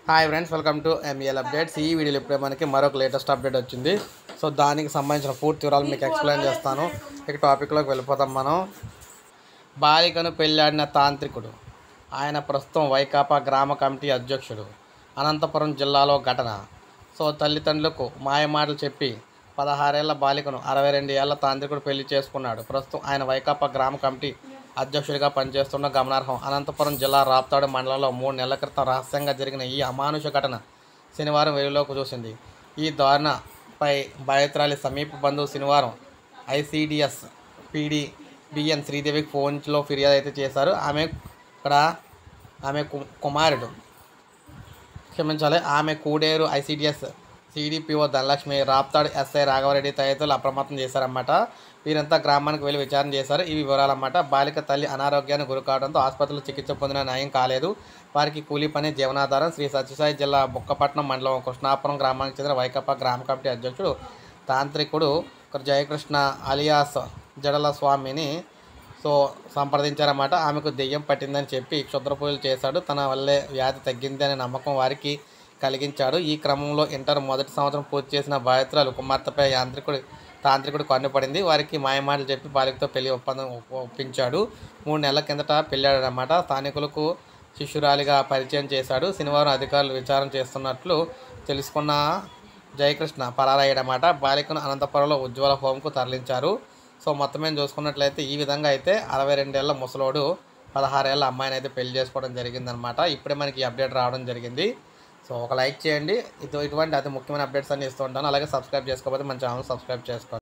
hi friends welcome to MEL updates ఈ వీడియోలో ఇప్పుడే మనకి మరొక లేటెస్ట్ అప్డేట్ వచ్చింది సో దానికి సంబంధించిన పూర్తి వివరాలు మీకు ఎక్స్ప్లెయిన్ చేస్తాను ఇక టాపిక్లోకి వెళ్ళిపోతాం మనం బాలికను పెళ్ళాడిన తాంత్రికుడు ఆయన ప్రస్తుతం వైకాపా గ్రామ కమిటీ అధ్యక్షుడు అనంతపురం జిల్లాలో ఘటన సో తల్లిదండ్రులకు మాయమాటలు చెప్పి పదహారేళ్ల బాలికను అరవై రెండు ఏళ్ల తాంత్రికుడు పెళ్లి చేసుకున్నాడు ప్రస్తుతం ఆయన వైకాపా గ్రామ కమిటీ అధ్యక్షుడిగా పనిచేస్తున్న గమనార్హం అనంతపురం జిల్లా రాప్తాడు మండలంలో మూడు నెలల క్రితం రహస్యంగా జరిగిన ఈ అమానుష ఘటన శనివారం వెలుగులోకి చూసింది ఈ దారుణపై బాధితురాలి సమీప బంధువు శనివారం ఐసిడిఎస్ పీడి బిఎన్ శ్రీదేవికి ఫోన్లో ఫిర్యాదు అయితే చేశారు ఆమె ఇక్కడ ఆమె కు- కుమారుడు క్షమించాలి ఆమె Kuderu ICDS CDPO Dhanalakshmi Raptadu SI Raghava Reddy తదితరులు అప్రమత్తం చేశారన్నమాట వీరంతా గ్రామానికి వెళ్ళి విచారణ చేశారు ఈ వివరాలన్నమాట బాలిక తల్లి అనారోగ్యానికి గురి కావడంతో ఆసుపత్రిలో చికిత్స పొందిన న్యాయం కాలేదు వారికి కూలీ పని జీవనాధారం శ్రీ సత్యసాయి జిల్లా బుక్కపట్నం మండలం కృష్ణాపురం గ్రామానికి చెందిన వైకాపా గ్రామ కమిటీ అధ్యక్షుడు తాంత్రికుడు ఇక్కడ జయకృష్ణ అలియాస్ జడల స్వామిని సో సంప్రదించారన్నమాట ఆమెకు దెయ్యం పట్టిందని చెప్పి క్షుద్ర పూజలు చేశాడు తన వల్లే వ్యాధి తగ్గింది అనే నమ్మకం వారికి కలిగించాడు ఈ క్రమంలో ఇంటర్ మొదటి సంవత్సరం పూర్తి చేసిన బాధితురాలు కుమార్తెపై యాంత్రికుడు తాంత్రికుడు కన్నుపడింది వారికి మాయమాటలు చెప్పి బాలికతో పెళ్లి ఒప్పందం ఒప్ప- ఒప్పించాడు మూడు నెలల కిందట పెళ్ళాడనమాట స్థానికులకు శిష్యురాలిగా పరిచయం చేశాడు శనివారం అధికారులు విచారణ చేస్తున్నట్లు తెలుసుకున్న జయకృష్ణ పరారయ్యాడనమాట బాలికను అనంతపురంలో ఉజ్వల హోంకు తరలించారు సో మొత్తం మేము చూసుకున్నట్లయితే ఈ విధంగా అయితే అరవై రెండేళ్ల ముసలోడు పదహారేళ్ల అమ్మాయిని అయితే పెళ్లి చేసుకోవడం జరిగిందనమాట ఇప్పుడే మనకి ఈ అప్డేట్ రావడం జరిగింది సో ఒక లైక్ చేయండి ఇది ఇటువంటి అతి ముఖ్యమైన అప్డేట్స్ అన్ని ఇస్తూ ఉంటాను అలాగే సబ్స్క్రైబ్ చేసుకోకపోతే మన ఛానల్ సబ్స్క్రైబ్ చేసుకోండి